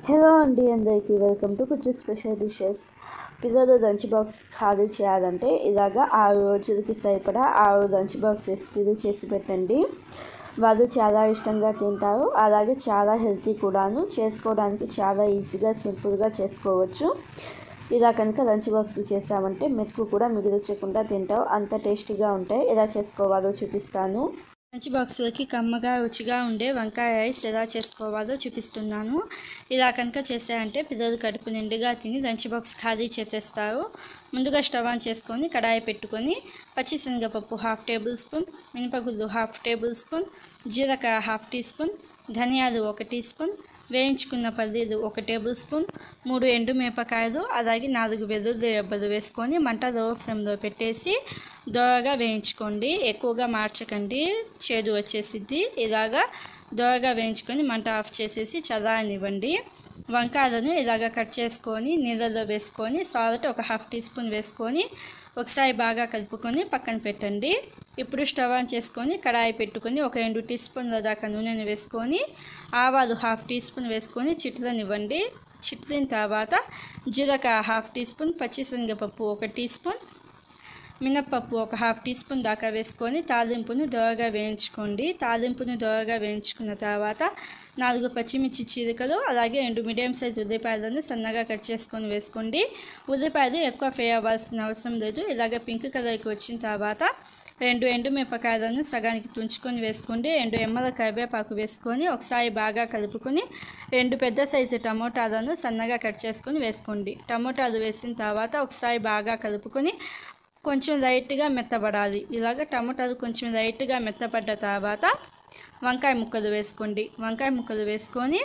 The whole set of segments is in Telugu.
హలో అండి అందరికీ వెల్కమ్ టు కుచ్చు స్పెషల్ డిషెస్ పిల్లలు లంచ్ బాక్స్ ఖాళీ చేయాలంటే ఇలాగా ఆరు రోజులకి సరిపడా ఆరు లంచ్ బాక్స్ రెసిపీలు చేసి పెట్టండి వాళ్ళు చాలా ఇష్టంగా తింటారు అలాగే చాలా హెల్తీ కూడాను చేసుకోవడానికి చాలా ఈజీగా సింపుల్గా చేసుకోవచ్చు ఇలా కనుక లంచ్ బాక్స్ చేసామంటే మెతుకు కూడా మిగిలించకుండా తింటావు అంత టేస్టీగా ఉంటాయి ఎలా చేసుకోవాలో చూపిస్తాను లంచ్ బాక్స్లోకి కమ్మగా రుచిగా ఉండే వంకాయ రైస్ ఎలా చేసుకోవాలో చూపిస్తున్నాను ఇలా కనుక చేసారంటే పిల్లలు కడుపు నిండుగా తిని లంచ్ బాక్స్ ఖాళీ చేసేస్తారు ముందుగా స్టవ్ ఆన్ చేసుకొని కడాయి పెట్టుకొని పచ్చిశనగపప్పు హాఫ్ టేబుల్ స్పూన్ మినపగుళ్ళు హాఫ్ టేబుల్ స్పూన్ జీలకర్ర హాఫ్ టీ స్పూన్ ధనియాలు ఒక టీ స్పూన్ వేయించుకున్న పల్లీలు ఒక టేబుల్ స్పూన్ మూడు ఎండు మిరపకాయలు అలాగే నాలుగు వెల్లుల్లి రెబ్బలు వేసుకొని మంట లో ఫ్లేమ్లో పెట్టేసి దోరగా వేయించుకోండి ఎక్కువగా మార్చకండి చేదు వచ్చేసిద్ది ఇలాగా దోరగా వేయించుకొని మంట ఆఫ్ చేసేసి చల్లారనివ్వండి వంకాయలను ఇలాగ కట్ చేసుకొని నీళ్ళలో వేసుకొని సాల్ట్ ఒక హాఫ్ టీ స్పూన్ వేసుకొని ఒకసారి బాగా కలుపుకొని పక్కన పెట్టండి ఇప్పుడు స్టవ్ ఆన్ చేసుకొని కడాయి పెట్టుకొని ఒక రెండు టీ స్పూన్ల దాకా నూనెను వేసుకొని ఆవాలు హాఫ్ టీ స్పూన్ వేసుకొని చిట్లనివ్వండి చిట్లిన తర్వాత జీలకర్ర హాఫ్ టీ స్పూన్ పచ్చిశనగపప్పు ఒక టీ స్పూన్ మినప్పప్పు ఒక హాఫ్ టీ స్పూన్ దాకా వేసుకొని తాలింపును దోరగా వేయించుకోండి తాలింపును దోరగా వేయించుకున్న తర్వాత నాలుగు పచ్చిమిర్చి చీలికలు అలాగే రెండు మీడియం సైజ్ ఉల్లిపాయలను సన్నగా కట్ చేసుకొని వేసుకోండి ఉల్లిపాయలు ఎక్కువ ఫ్రై అవ్వాల్సిన అవసరం లేదు ఇలాగ పింక్ కలర్కి వచ్చిన తర్వాత రెండు ఎండు మిరపకాయలను సగానికి తుంచుకొని వేసుకోండి రెండు ఎమ్మల కరివేపాకు వేసుకొని ఒకసారి బాగా కలుపుకొని రెండు పెద్ద సైజు టమోటాలను సన్నగా కట్ చేసుకొని వేసుకోండి టమోటాలు వేసిన తర్వాత ఒకసారి బాగా కలుపుకొని కొంచెం లైట్గా మెత్తబడాలి ఇలాగ టమాటాలు కొంచెం లైట్గా మెత్తపడ్డ తర్వాత వంకాయ ముక్కలు వేసుకోండి వంకాయ ముక్కలు వేసుకొని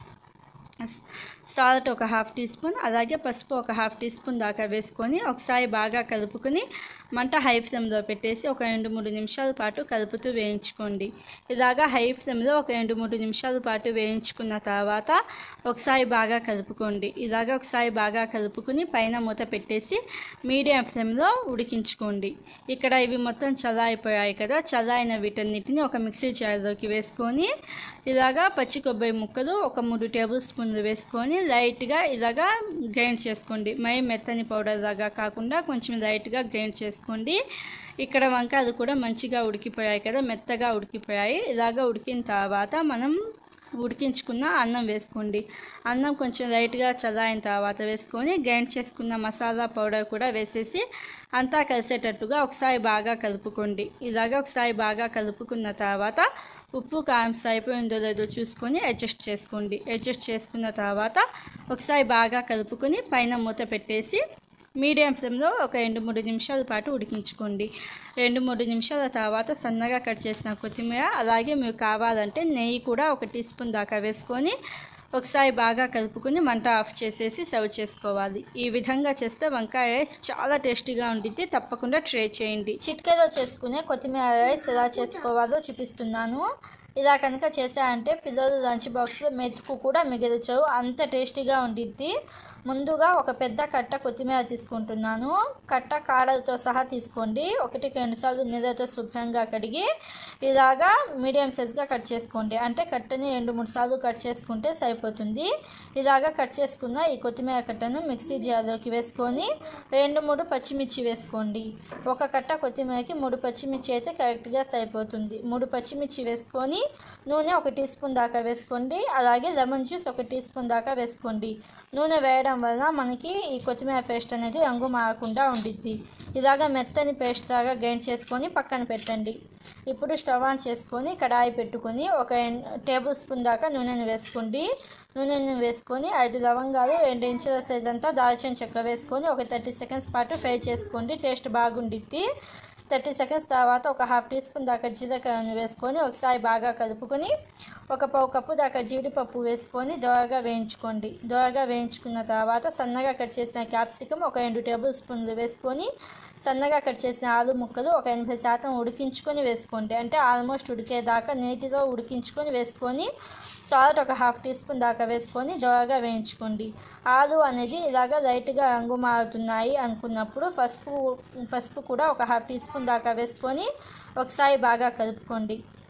సాల్ట్ ఒక హాఫ్ టీ స్పూన్ అలాగే పసుపు ఒక హాఫ్ టీ స్పూన్ దాకా వేసుకొని ఒకసారి బాగా కలుపుకొని మంట హై ఫ్లేమ్లో పెట్టేసి ఒక రెండు మూడు నిమిషాల పాటు కలుపుతూ వేయించుకోండి ఇలాగా హై ఫ్లేమ్లో ఒక రెండు మూడు నిమిషాల పాటు వేయించుకున్న తర్వాత ఒకసారి బాగా కలుపుకోండి ఇలాగ ఒకసారి బాగా కలుపుకొని పైన మూత పెట్టేసి మీడియం ఫ్లేమ్లో ఉడికించుకోండి ఇక్కడ ఇవి మొత్తం చల్లారిపోయాయి కదా చల్లారిన వీటన్నిటిని ఒక మిక్సీ జార్లోకి వేసుకొని ఇలాగా పచ్చి కొబ్బరి ముక్కలు ఒక మూడు టేబుల్ స్పూన్లు వేసుకొని లైట్గా ఇలాగా గ్రైండ్ చేసుకోండి మై మెత్తని పౌడర్ లాగా కాకుండా కొంచెం లైట్గా గ్రైండ్ చేసుకోండి ఇక్కడ వంకాయలు కూడా మంచిగా ఉడికిపోయాయి కదా మెత్తగా ఉడికిపోయాయి ఇలాగా ఉడికిన తర్వాత మనం ఉడికించుకున్న అన్నం వేసుకోండి అన్నం కొంచెం లైట్గా చల్లారిన తర్వాత వేసుకొని గ్రైండ్ చేసుకున్న మసాలా పౌడర్ కూడా వేసేసి అంతా కలిసేటట్టుగా ఒకసారి బాగా కలుపుకోండి ఇలాగ ఒకసారి బాగా కలుపుకున్న తర్వాత ఉప్పు కారం సరిపోయిందో లేదో చూసుకొని అడ్జస్ట్ చేసుకోండి అడ్జస్ట్ చేసుకున్న తర్వాత ఒకసారి బాగా కలుపుకొని పైన మూత పెట్టేసి మీడియం ఫ్లేమ్లో ఒక రెండు మూడు నిమిషాల పాటు ఉడికించుకోండి రెండు మూడు నిమిషాల తర్వాత సన్నగా కట్ చేసిన కొత్తిమీర అలాగే మీకు కావాలంటే నెయ్యి కూడా ఒక టీ స్పూన్ దాకా వేసుకొని ఒకసారి బాగా కలుపుకొని మంట ఆఫ్ చేసేసి సర్వ్ చేసుకోవాలి ఈ విధంగా చేస్తే వంకాయ రైస్ చాలా టేస్టీగా ఉంటుంది తప్పకుండా ట్రై చేయండి చిట్కలో చేసుకునే కొత్తిమీర రైస్ ఎలా చేసుకోవాలో చూపిస్తున్నాను ఇలా కనుక చేశారంటే పిల్లలు లంచ్ బాక్స్లో మెతుకు కూడా మిగిలిచవు అంత టేస్టీగా ఉండిద్ది ముందుగా ఒక పెద్ద కట్ట కొత్తిమీర తీసుకుంటున్నాను కట్ట కాడలతో సహా తీసుకోండి ఒకటికి రెండు సార్లు నీళ్ళతో శుభ్రంగా కడిగి ఇలాగా మీడియం సైజ్గా కట్ చేసుకోండి అంటే కట్టని రెండు మూడు సార్లు కట్ చేసుకుంటే సరిపోతుంది ఇలాగా కట్ చేసుకున్న ఈ కొత్తిమీర కట్టను మిక్సీ జార్లోకి వేసుకొని రెండు మూడు పచ్చిమిర్చి వేసుకోండి ఒక కట్ట కొత్తిమీరకి మూడు పచ్చిమిర్చి అయితే కరెక్ట్గా సరిపోతుంది మూడు పచ్చిమిర్చి వేసుకొని నూనె ఒక టీ స్పూన్ దాకా వేసుకోండి అలాగే లెమన్ జ్యూస్ ఒక టీ స్పూన్ దాకా వేసుకోండి నూనె వేయడం వల్ల మనకి ఈ కొత్తిమీర పేస్ట్ అనేది రంగు మారకుండా ఉండిద్ది ఇలాగ మెత్తని పేస్ట్ లాగా గ్రైండ్ చేసుకొని పక్కన పెట్టండి ఇప్పుడు స్టవ్ ఆన్ చేసుకొని కడాయి పెట్టుకొని ఒక టేబుల్ స్పూన్ దాకా నూనెను వేసుకోండి నూనెను వేసుకొని ఐదు లవంగాలు రెండు ఇంచుల సైజ్ అంతా దాల్చిన చెక్క వేసుకొని ఒక థర్టీ సెకండ్స్ పాటు ఫ్రై చేసుకోండి టేస్ట్ బాగుండిద్ది థర్టీ సెకండ్స్ తర్వాత ఒక హాఫ్ టీ స్పూన్ దాకా జీలకర్రను వేసుకొని ఒకసారి బాగా కలుపుకొని ఒక పావు కప్పు దాకా జీడిపప్పు వేసుకొని దోరగా వేయించుకోండి దోరగా వేయించుకున్న తర్వాత సన్నగా కట్ చేసిన క్యాప్సికం ఒక రెండు టేబుల్ స్పూన్లు వేసుకొని సన్నగా కట్ చేసిన ఆలు ముక్కలు ఒక ఎనభై శాతం ఉడికించుకొని వేసుకోండి అంటే ఆల్మోస్ట్ ఉడికేదాకా నీటిలో ఉడికించుకొని వేసుకొని సాల్ట్ ఒక హాఫ్ టీ స్పూన్ దాకా వేసుకొని దోరగా వేయించుకోండి ఆలు అనేది ఇలాగ లైట్గా రంగు మారుతున్నాయి అనుకున్నప్పుడు పసుపు పసుపు కూడా ఒక హాఫ్ టీ స్పూన్ దాకా వేసుకొని ఒకసారి బాగా కలుపుకోండి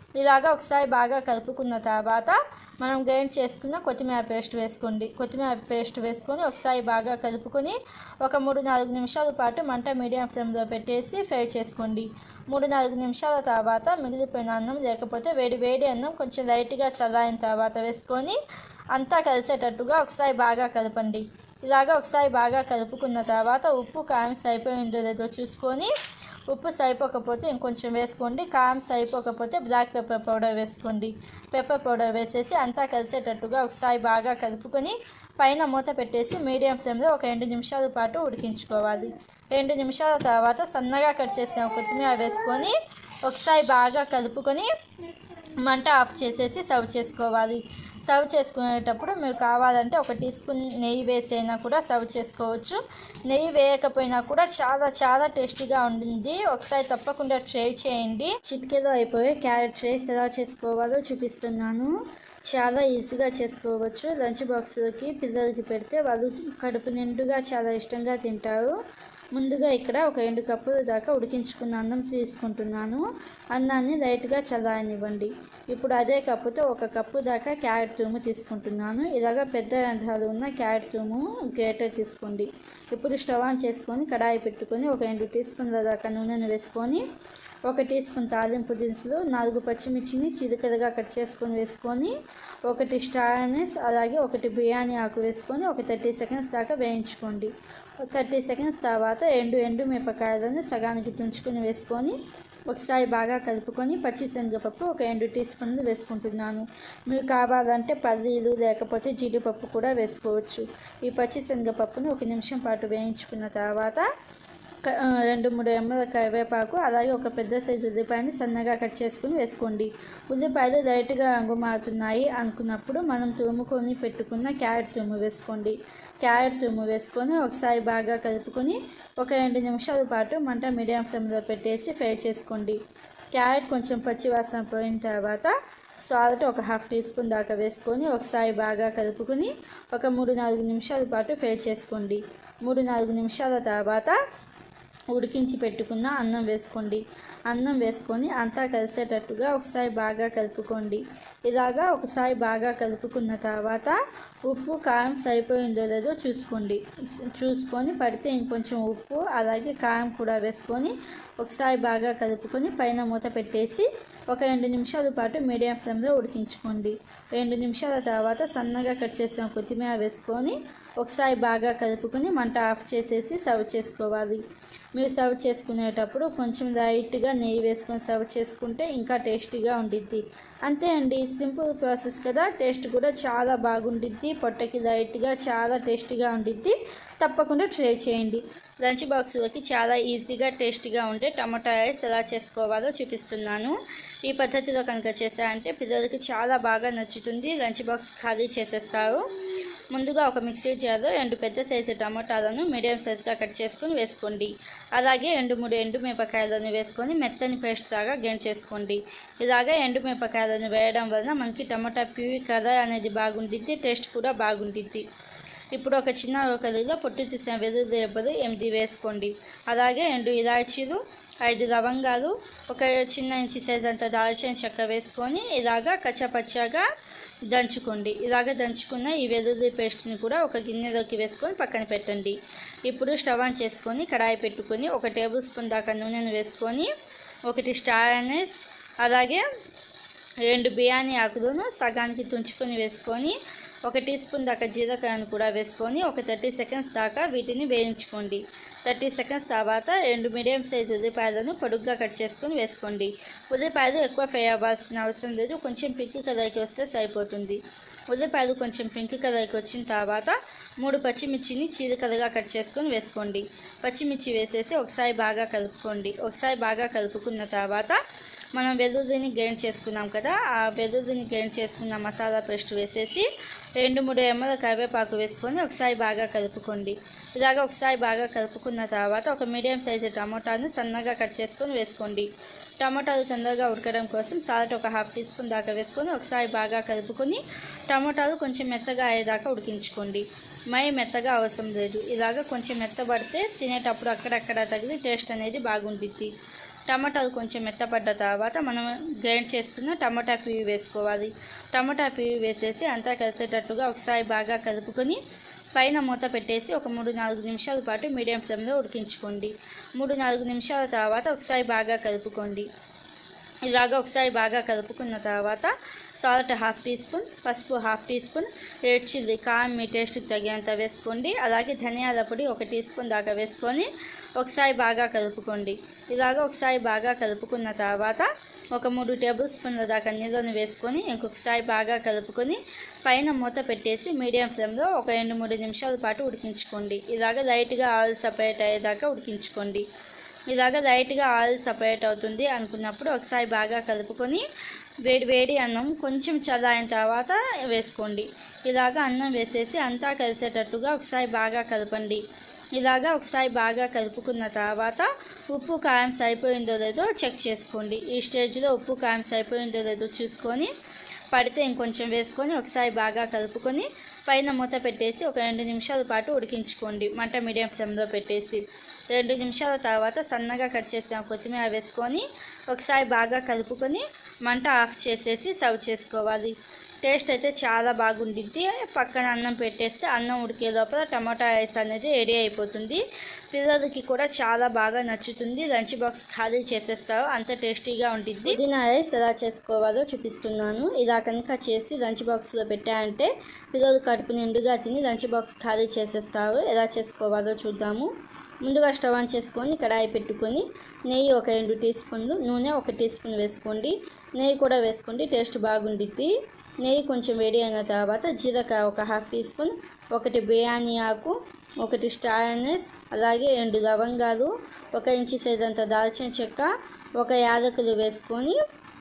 ఇలాగా ఒకసారి బాగా కలుపుకున్న తర్వాత మనం గ్రైండ్ చేసుకున్న కొత్తిమీర పేస్ట్ వేసుకోండి కొత్తిమీర పేస్ట్ వేసుకొని ఒకసారి బాగా కలుపుకొని ఒక మూడు నాలుగు నిమిషాల పాటు మంట మీడియం ఫ్లేమ్లో పెట్టేసి ఫ్రై చేసుకోండి మూడు నాలుగు నిమిషాల తర్వాత మిగిలిపోయిన అన్నం లేకపోతే వేడి వేడి అన్నం కొంచెం లైట్గా చల్లారిన తర్వాత వేసుకొని అంతా కలిసేటట్టుగా ఒకసారి బాగా కలపండి ఇలాగా ఒకసారి బాగా కలుపుకున్న తర్వాత ఉప్పు కారం సరిపోయిందో లేదో చూసుకొని ఉప్పు సరిపోకపోతే ఇంకొంచెం వేసుకోండి కారం సరిపోకపోతే బ్లాక్ పెప్పర్ పౌడర్ వేసుకోండి పెప్పర్ పౌడర్ వేసేసి అంతా కలిసేటట్టుగా ఒకసారి బాగా కలుపుకొని పైన మూత పెట్టేసి మీడియం ఫ్లేమ్లో ఒక రెండు నిమిషాల పాటు ఉడికించుకోవాలి రెండు నిమిషాల తర్వాత సన్నగా కట్ చేసిన కొత్తిమీర వేసుకొని ఒకసారి బాగా కలుపుకొని మంట ఆఫ్ చేసేసి సర్వ్ చేసుకోవాలి సర్వ్ చేసుకునేటప్పుడు మీకు కావాలంటే ఒక టీ స్పూన్ నెయ్యి వేసైనా కూడా సర్వ్ చేసుకోవచ్చు నెయ్యి వేయకపోయినా కూడా చాలా చాలా టేస్టీగా ఉంటుంది ఒకసారి తప్పకుండా ట్రై చేయండి చిటికెలో అయిపోయి క్యారెట్ రైస్ ఎలా చేసుకోవాలో చూపిస్తున్నాను చాలా ఈజీగా చేసుకోవచ్చు లంచ్ బాక్స్లోకి పిల్లలకి పెడితే వాళ్ళు కడుపు నిండుగా చాలా ఇష్టంగా తింటారు ముందుగా ఇక్కడ ఒక రెండు కప్పుల దాకా ఉడికించుకున్న అన్నం తీసుకుంటున్నాను అన్నాన్ని లైట్గా చల్లారనివ్వండి ఇప్పుడు అదే కప్పుతో ఒక కప్పు దాకా క్యారెట్ తురుము తీసుకుంటున్నాను ఇలాగ పెద్ద రంధ్రాలు ఉన్న క్యారెట్ తురుము గ్రేటర్ తీసుకోండి ఇప్పుడు స్టవ్ ఆన్ చేసుకొని కడాయి పెట్టుకొని ఒక రెండు టీ స్పూన్ల దాకా నూనెను వేసుకొని ఒక టీ స్పూన్ తాలింపు దినుసులు నాలుగు పచ్చిమిర్చిని చిలుకలుగా కట్ చేసుకొని వేసుకొని ఒకటి స్టార్ అనీస్ అలాగే ఒకటి బిర్యానీ ఆకు వేసుకొని ఒక థర్టీ సెకండ్స్ దాకా వేయించుకోండి థర్టీ సెకండ్స్ తర్వాత ఎండు ఎండు మిరపకాయలను సగానికి తుంచుకొని వేసుకొని ఒకసారి బాగా కలుపుకొని పచ్చి శనగపప్పు ఒక రెండు టీ స్పూన్లు వేసుకుంటున్నాను మీకు కావాలంటే పల్లీలు లేకపోతే జీడిపప్పు కూడా వేసుకోవచ్చు ఈ పచ్చి శనగపప్పును ఒక నిమిషం పాటు వేయించుకున్న తర్వాత క- ఆ, రెండు మూడు ఎమ్మల కరివేపాకు అలాగే ఒక పెద్ద సైజు ఉల్లిపాయని సన్నగా కట్ చేసుకుని వేసుకోండి ఉల్లిపాయలు లైట్గా రంగు మారుతున్నాయి అనుకున్నప్పుడు మనం తురుముకొని పెట్టుకున్న క్యారెట్ తురుము వేసుకోండి క్యారెట్ తురుము వేసుకొని ఒకసారి బాగా కలుపుకొని ఒక రెండు నిమిషాల పాటు మంట మీడియం ఫ్లేమ్లో పెట్టేసి ఫ్రై చేసుకోండి క్యారెట్ కొంచెం పచ్చి వాసన పోయిన తర్వాత సాల్ట్ ఒక హాఫ్ టీ స్పూన్ దాకా వేసుకొని ఒకసారి బాగా కలుపుకొని ఒక మూడు నాలుగు నిమిషాల పాటు ఫ్రై చేసుకోండి మూడు నాలుగు నిమిషాల తర్వాత ఉడికించి పెట్టుకున్న అన్నం వేసుకోండి అన్నం వేసుకొని అంతా కలిసేటట్టుగా ఒకసారి బాగా కలుపుకోండి ఇలాగా ఒకసారి బాగా కలుపుకున్న తర్వాత ఉప్పు కారం సరిపోయిందో లేదో చూసుకోండి చూసుకొని పడితే ఇంకొంచెం ఉప్పు అలాగే కారం కూడా వేసుకొని ఒకసారి బాగా కలుపుకొని పైన మూత పెట్టేసి ఒక రెండు నిమిషాల పాటు మీడియం ఫ్లేమ్లో ఉడికించుకోండి రెండు నిమిషాల తర్వాత సన్నగా కట్ చేసిన కొత్తిమీర వేసుకొని ఒకసారి బాగా కలుపుకొని మంట ఆఫ్ చేసేసి సర్వ్ చేసుకోవాలి మీరు సర్వ్ చేసుకునేటప్పుడు కొంచెం లైట్గా నెయ్యి వేసుకొని సర్వ్ చేసుకుంటే ఇంకా టేస్టీగా ఉండిద్ది అంతే అండి సింపుల్ ప్రాసెస్ కదా టేస్ట్ కూడా చాలా బాగుండిద్ది పొట్టకి లైట్గా చాలా టేస్టీగా ఉండిద్ది తప్పకుండా ట్రై చేయండి లంచ్ బాక్స్లోకి చాలా ఈజీగా టేస్టీగా ఉండే టమాటా రైస్ ఎలా చేసుకోవాలో చూపిస్తున్నాను ఈ పద్ధతిలో కనుక చేశారంటే పిల్లలకి చాలా బాగా నచ్చుతుంది లంచ్ బాక్స్ ఖాళీ చేసేస్తారు ముందుగా ఒక మిక్సీ జార్లో రెండు పెద్ద సైజు టమాటాలను మీడియం సైజుగా కట్ చేసుకొని వేసుకోండి అలాగే రెండు మూడు ఎండు మిరపకాయలను వేసుకొని మెత్తని పేస్ట్ లాగా గ్రైండ్ చేసుకోండి ఇలాగే ఎండు మిరపకాయలను వేయడం వలన మనకి టమాటా ప్యూరీ కలర్ అనేది బాగుండిద్ది టేస్ట్ కూడా బాగుండిద్ది ఇప్పుడు ఒక చిన్న రోకలిలో పొట్టు తీసిన వెల్లుల్లి రెబ్బలు ఎనిమిది వేసుకోండి అలాగే రెండు ఇలాచీలు ఐదు లవంగాలు ఒక చిన్న ఇంచి సైజ్ అంత దాల్చిన చెక్క వేసుకొని ఇలాగా కచ్చపచ్చగా దంచుకోండి ఇలాగ దంచుకున్న ఈ వెల్లుల్లి పేస్ట్ని కూడా ఒక గిన్నెలోకి వేసుకొని పక్కన పెట్టండి ఇప్పుడు స్టవ్ ఆన్ చేసుకొని కడాయి పెట్టుకొని ఒక టేబుల్ స్పూన్ దాకా నూనెను వేసుకొని ఒకటి స్టార్ అనీస్ అలాగే రెండు బిర్యానీ ఆకులను సగానికి తుంచుకొని వేసుకొని ఒక టీ స్పూన్ దాకా జీలకర్రను కూడా వేసుకొని ఒక థర్టీ సెకండ్స్ దాకా వీటిని వేయించుకోండి థర్టీ సెకండ్స్ తర్వాత రెండు మీడియం సైజ్ ఉల్లిపాయలను పొడుగ్గా కట్ చేసుకొని వేసుకోండి ఉల్లిపాయలు ఎక్కువ ఫ్రై అవ్వాల్సిన అవసరం లేదు కొంచెం పింక్ కలర్కి వస్తే సరిపోతుంది ఉల్లిపాయలు కొంచెం పింక్ కలర్కి వచ్చిన తర్వాత మూడు పచ్చిమిర్చిని చీలికలుగా కట్ చేసుకొని వేసుకోండి పచ్చిమిర్చి వేసేసి ఒకసారి బాగా కలుపుకోండి ఒకసారి బాగా కలుపుకున్న తర్వాత మనం వెల్లుల్లిని గ్రైండ్ చేసుకున్నాం కదా ఆ వెల్లుల్లిని గ్రైండ్ చేసుకున్న మసాలా పేస్ట్ వేసేసి రెండు మూడు ఎమ్మల కరివేపాకు వేసుకొని ఒకసారి బాగా కలుపుకోండి ఇలాగ ఒకసారి బాగా కలుపుకున్న తర్వాత ఒక మీడియం సైజు టమోటాను సన్నగా కట్ చేసుకొని వేసుకోండి టమాటాలు తొందరగా ఉడకడం కోసం సాల్ట్ ఒక హాఫ్ టీ స్పూన్ దాకా వేసుకొని ఒకసారి బాగా కలుపుకొని టమాటాలు కొంచెం మెత్తగా అయ్యేదాకా ఉడికించుకోండి మై మెత్తగా అవసరం లేదు ఇలాగ కొంచెం మెత్తబడితే తినేటప్పుడు అక్కడక్కడ తగిలి టేస్ట్ అనేది బాగుంటుంది టమాటాలు కొంచెం మెత్తపడ్డ తర్వాత మనం గ్రైండ్ చేసుకున్న టమాటా పివి వేసుకోవాలి టమాటా పివి వేసేసి అంతా కలిసేటట్టుగా ఒకసారి బాగా కలుపుకొని పైన మూత పెట్టేసి ఒక మూడు నాలుగు నిమిషాల పాటు మీడియం ఫ్లేమ్లో ఉడికించుకోండి మూడు నాలుగు నిమిషాల తర్వాత ఒకసారి బాగా కలుపుకోండి ఇలాగ ఒకసారి బాగా కలుపుకున్న తర్వాత సాల్ట్ హాఫ్ టీ స్పూన్ పసుపు half teaspoon red chilli కారం మీ టేస్ట్కి తగినంత వేసుకోండి అలాగే ధనియాల పొడి ఒక టీ స్పూన్ దాకా వేసుకొని ఒకసారి బాగా కలుపుకోండి ఇలాగ ఒకసారి బాగా కలుపుకున్న తర్వాత ఒక మూడు టేబుల్ స్పూన్ల దాకా నీళ్ళని వేసుకొని ఇంకొకసారి బాగా కలుపుకొని పైన మూత పెట్టేసి మీడియం ఫ్లేమ్లో ఒక రెండు మూడు నిమిషాల పాటు ఉడికించుకోండి ఇలాగ లైట్గా ఆయిల్ సపరేట్ అయ్యేదాకా ఉడికించుకోండి ఇలాగ లైట్గా ఆయిల్ సపరేట్ అవుతుంది అనుకున్నప్పుడు ఒకసారి బాగా కలుపుకొని వేడి వేడి అన్నం కొంచెం చల్లారిన తర్వాత వేసుకోండి ఇలాగ అన్నం వేసేసి అంతా కలిసేటట్టుగా ఒకసారి బాగా కలపండి ఇలాగా ఒకసారి బాగా కలుపుకున్న తర్వాత ఉప్పు కారం సరిపోయిందో లేదో చెక్ చేసుకోండి ఈ స్టేజ్లో ఉప్పు కారం సరిపోయిందో లేదో చూసుకొని పడితే ఇంకొంచెం వేసుకొని ఒకసారి బాగా కలుపుకొని పైన మూత పెట్టేసి ఒక రెండు నిమిషాల పాటు ఉడికించుకోండి మంట మీడియం ఫ్లేమ్లో పెట్టేసి రెండు నిమిషాల తర్వాత సన్నగా కట్ చేసిన కొత్తిమీర వేసుకొని ఒకసారి బాగా కలుపుకొని మంట ఆఫ్ చేసేసి సర్వ్ చేసుకోవాలి టేస్ట్ అయితే చాలా బాగుండిద్ది పక్కన అన్నం పెట్టేస్తే అన్నం ఉడికే లోపల టమాటా రైస్ అనేది రెడీ అయిపోతుంది పిల్లలకి కూడా చాలా బాగా నచ్చుతుంది లంచ్ బాక్స్ ఖాళీ చేసేస్తారు అంత టేస్టీగా ఉంటుంది పుదీనా రైస్ ఎలా చేసుకోవాలో చూపిస్తున్నాను ఇలా కనుక చేసి లంచ్ బాక్స్లో పెట్టారంటే పిల్లలు కడుపు నిండుగా తిని లంచ్ బాక్స్ ఖాళీ చేసేస్తారు ఎలా చేసుకోవాలో చూద్దాము ముందుగా స్టవ్ ఆన్ చేసుకొని కడాయి పెట్టుకొని నెయ్యి ఒక రెండు టీ స్పూన్లు నూనె ఒక టీ స్పూన్ వేసుకోండి నెయ్యి కూడా వేసుకోండి టేస్ట్ బాగుండిద్ది నెయ్యి కొంచెం వేడి అయిన తర్వాత జీలకాయ ఒక హాఫ్ టీ స్పూన్ ఒకటి బిర్యానీ ఆకు ఒకటి స్టార్ అనెస్ అలాగే రెండు లవంగాలు ఒక ఇంచి సైజ్ అంత దాల్చిన చెక్క ఒక యాలకులు వేసుకొని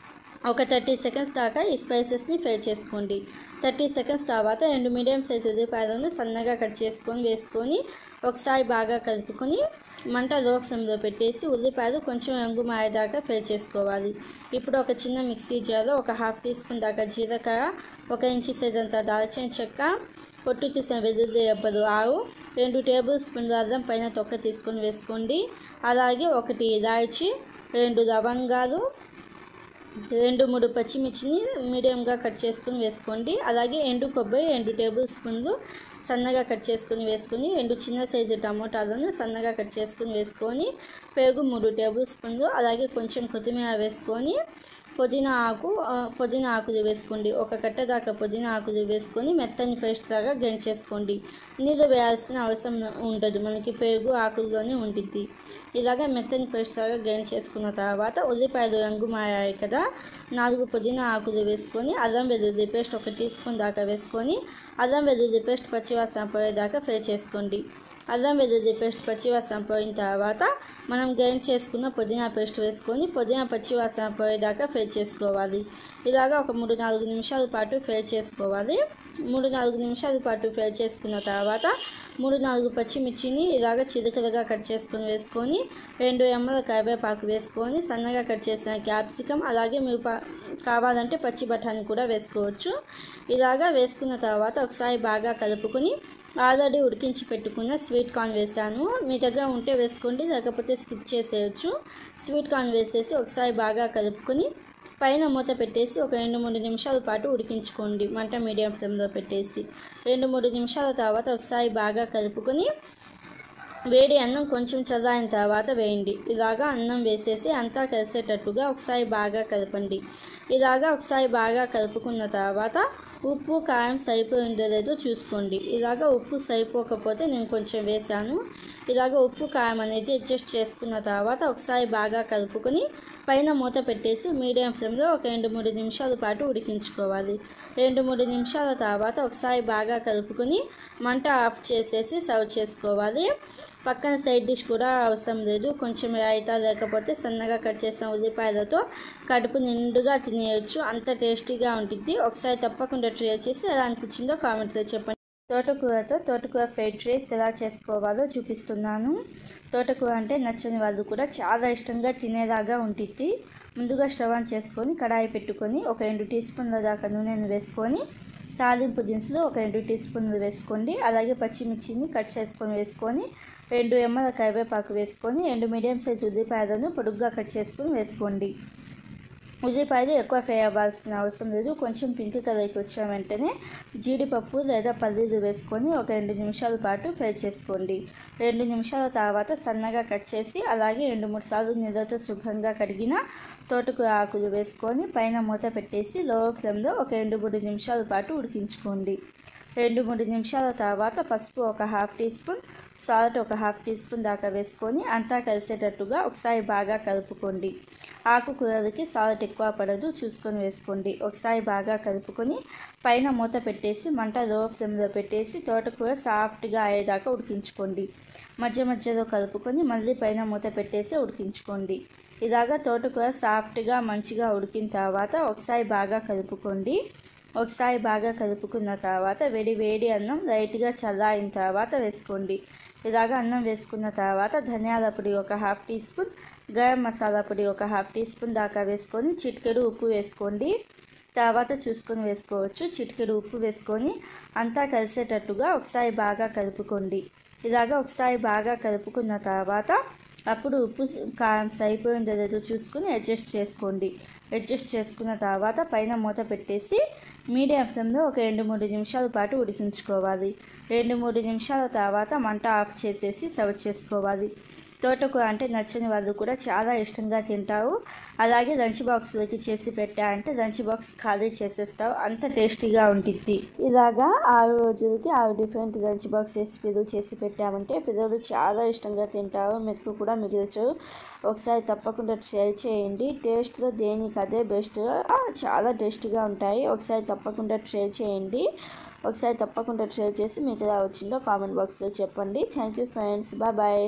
ఒక థర్టీ సెకండ్స్ దాకా ఈ స్పైసెస్ని ఫ్రై చేసుకోండి థర్టీ సెకండ్స్ తర్వాత రెండు మీడియం సైజ్ ఉల్లిపాయలను సన్నగా కట్ చేసుకొని వేసుకొని ఒకసారి బాగా కలుపుకొని మంట లో ఫ్లేమ్లో పెట్టేసి ఉల్లిపాయలు కొంచెం రంగు మారేదాకా ఫ్రై చేసుకోవాలి ఇప్పుడు ఒక చిన్న మిక్సీ జార్లో ఒక హాఫ్ టీ స్పూన్ దాకా జీలకర్ర ఒక ఇంచి సైజ్ అంత దాల్చిన చెక్క పొట్టు తీసిన వెల్లుల్లి రెబ్బలు ఆవు రెండు టేబుల్ స్పూన్ల అల్లం పైన తొక్క తీసుకొని వేసుకోండి అలాగే ఒకటి ఇలాచి రెండు లవంగాలు రెండు మూడు పచ్చిమిర్చిని మీడియంగా కట్ చేసుకుని వేసుకోండి అలాగే ఎండు కొబ్బరి రెండు టేబుల్ స్పూన్లు సన్నగా కట్ చేసుకుని వేసుకొని రెండు చిన్న సైజు టమోటాలను సన్నగా కట్ చేసుకుని వేసుకొని పెరుగు మూడు టేబుల్ స్పూన్లు అలాగే కొంచెం కొత్తిమీర వేసుకొని పుదీనా ఆకు ఆ, పుదీనా ఆకులు వేసుకోండి ఒక కట్ట దాకా పుదీనా ఆకులు వేసుకొని మెత్తని పేస్ట్ లాగా గ్రైండ్ చేసుకోండి నీళ్ళు వేయాల్సిన అవసరం ఉండదు మనకి పెరుగు ఆకుల్లోనే ఉంటుంది ఇలాగ మెత్తని పేస్ట్ లాగా గ్రైండ్ చేసుకున్న తర్వాత ఉల్లిపాయలు రంగు మారాయి కదా నాలుగు పుదీనా ఆకులు వేసుకొని అల్లం వెల్లుల్లి పేస్ట్ ఒక టీ స్పూన్ దాకా వేసుకొని అల్లం వెల్లుల్లి పేస్ట్ పచ్చివాసన పోయేదాకా ఫ్రై చేసుకోండి అల్లం వెల్లుల్లి పేస్ట్ పచ్చివాసన పోయిన తర్వాత మనం గ్రైండ్ చేసుకున్న పుదీనా పేస్ట్ వేసుకొని పుదీనా పచ్చివాసన పోయేదాకా ఫ్రై చేసుకోవాలి ఇలాగా ఒక మూడు నాలుగు నిమిషాల పాటు ఫ్రై చేసుకోవాలి మూడు నాలుగు నిమిషాల పాటు ఫ్రై చేసుకున్న తర్వాత మూడు నాలుగు పచ్చిమిర్చిని ఇలాగ చిలుకలుగా కట్ చేసుకొని వేసుకొని రెండు ఎమ్మల కరివేపాకు వేసుకొని సన్నగా కట్ చేసిన క్యాప్సికమ్ అలాగే మీరు ప- కావాలంటే పచ్చి బఠానీ కూడా వేసుకోవచ్చు ఇలాగా వేసుకున్న తర్వాత ఒకసారి బాగా కలుపుకొని ఆల్రెడీ ఉడికించి పెట్టుకున్న స్వీట్ కార్న్ వేసాను మీ దగ్గర ఉంటే వేసుకోండి లేకపోతే స్కిప్ చేసేయచ్చు స్వీట్ కార్న్ వేసేసి ఒకసారి బాగా కలుపుకొని పైన మూత పెట్టేసి ఒక రెండు మూడు నిమిషాల పాటు ఉడికించుకోండి మంట మీడియం ఫ్లేమ్లో పెట్టేసి రెండు మూడు నిమిషాల తర్వాత ఒకసారి బాగా కలుపుకొని వేడి అన్నం కొంచెం చల్లారిన తర్వాత వేయండి ఇలాగా అన్నం వేసేసి అంతా కలిసేటట్టుగా ఒకసారి బాగా కలపండి ఇలాగా ఒకసారి బాగా కలుపుకున్న తర్వాత ఉప్పు కారం సరిపోయిందో లేదో చూసుకోండి ఇలాగ ఉప్పు సరిపోకపోతే నేను కొంచెం వేసాను ఇలాగ ఉప్పు కారం అనేది అడ్జస్ట్ చేసుకున్న తర్వాత ఒకసారి బాగా కలుపుకొని పైన మూత పెట్టేసి మీడియం ఫ్లేమ్లో ఒక రెండు మూడు నిమిషాల పాటు ఉడికించుకోవాలి రెండు మూడు నిమిషాల తర్వాత ఒకసారి బాగా కలుపుకొని మంట ఆఫ్ చేసేసి సర్వ్ చేసుకోవాలి పక్కన సైడ్ డిష్ కూడా అవసరం లేదు కొంచెం రాయితా లేకపోతే సన్నగా కట్ చేసిన ఉల్లిపాయలతో కడుపు నిండుగా తినేయచ్చు అంత టేస్టీగా ఉంటుంది ఒకసారి తప్పకుండా ట్రై చేసి ఎలా అనిపించిందో కామెంట్లో చెప్పండి తోటకూరతో తోటకూర ఫ్రైడ్ రైస్ ఎలా చేసుకోవాలో చూపిస్తున్నాను తోటకూర అంటే నచ్చని వాళ్ళు కూడా చాలా ఇష్టంగా తినేలాగా ఉంటుంది ముందుగా స్టవ్ ఆన్ చేసుకొని కడాయి పెట్టుకొని ఒక రెండు టీ స్పూన్ల దాకా నూనెను వేసుకొని తాలింపు దినుసులు ఒక రెండు టీ స్పూన్లు వేసుకోండి అలాగే పచ్చిమిర్చిని కట్ చేసుకొని వేసుకొని రెండు ఎమ్మల కరివేపాకు వేసుకొని రెండు మీడియం సైజ్ ఉల్లిపాయలను పొడుగ్గా కట్ చేసుకొని వేసుకోండి ఉల్లిపాయలు ఎక్కువ ఫ్రై అవ్వాల్సిన అవసరం లేదు కొంచెం పింక్ కలర్కి వచ్చిన వెంటనే జీడిపప్పు లేదా పల్లీలు వేసుకొని ఒక రెండు నిమిషాల పాటు ఫ్రై చేసుకోండి రెండు నిమిషాల తర్వాత సన్నగా కట్ చేసి అలాగే రెండు మూడు సార్లు నీళ్ళతో శుభ్రంగా కడిగిన తోటకూర ఆకులు వేసుకొని పైన మూత పెట్టేసి లో ఫ్లేమ్లో ఒక రెండు మూడు నిమిషాల పాటు ఉడికించుకోండి రెండు మూడు నిమిషాల తర్వాత పసుపు ఒక హాఫ్ టీ స్పూన్ సాల్ట్ ఒక హాఫ్ టీ స్పూన్ దాకా వేసుకొని అంతా కలిసేటట్టుగా ఒకసారి బాగా కలుపుకోండి ఆకుకూరలకి సాల్ట్ ఎక్కువ పడదు చూసుకొని వేసుకోండి ఒకసారి బాగా కలుపుకొని పైన మూత పెట్టేసి మంట లో ఫ్లేమ్లో పెట్టేసి తోటకూర సాఫ్ట్గా అయ్యేదాకా ఉడికించుకోండి మధ్య మధ్యలో కలుపుకొని మళ్ళీ పైన మూత పెట్టేసి ఉడికించుకోండి ఇలాగా తోటకూర సాఫ్ట్గా మంచిగా ఉడికిన తర్వాత ఒకసారి బాగా కలుపుకోండి ఒకసారి బాగా కలుపుకున్న తర్వాత వేడి వేడి అన్నం లైట్గా చల్లారిన తర్వాత వేసుకోండి ఇలాగ అన్నం వేసుకున్న తర్వాత ధనియాల పొడి ఒక half teaspoon garam masala పొడి ఒక హాఫ్ టీ స్పూన్ దాకా వేసుకొని చిటికెడు ఉప్పు వేసుకోండి తర్వాత చూసుకొని వేసుకోవచ్చు చిటికెడు ఉప్పు వేసుకొని అంతా కలిసేటట్టుగా ఒకసారి బాగా కలుపుకోండి ఇలాగ ఒకసారి బాగా కలుపుకున్న తర్వాత అప్పుడు ఉప్పు కారం సరిపోయిందో లేదో చూసుకుని అడ్జస్ట్ చేసుకోండి అడ్జస్ట్ చేసుకున్న తర్వాత పైన మూత పెట్టేసి మీడియం ఫ్లేమ్లో ఒక రెండు మూడు నిమిషాల పాటు ఉడికించుకోవాలి రెండు మూడు నిమిషాల తర్వాత మంట ఆఫ్ చేసేసి సర్వ్ చేసుకోవాలి తోటకూర అంటే నచ్చని వాళ్ళు కూడా చాలా ఇష్టంగా తింటారు అలాగే లంచ్ బాక్స్లోకి చేసి పెట్టా అంటే లంచ్ బాక్స్ ఖాళీ చేసేస్తావు అంత టేస్టీగా ఉంటుంది ఇలాగా ఆరు రోజులకి ఆరు డిఫరెంట్ లంచ్ బాక్స్ రెసిపీలు చేసి పెట్టామంటే పిల్లలు చాలా ఇష్టంగా తింటారు మెతుకు కూడా మిగిల్చరు ఒకసారి తప్పకుండా ట్రై చేయండి టేస్ట్లో దేనికి అదే బెస్ట్ చాలా టేస్టీగా ఉంటాయి ఒకసారి తప్పకుండా ట్రై చేయండి ఒకసారి తప్పకుండా ట్రై చేసి మీకు ఎలా వచ్చిందో కామెంట్ బాక్స్లో చెప్పండి thank you friends bye bye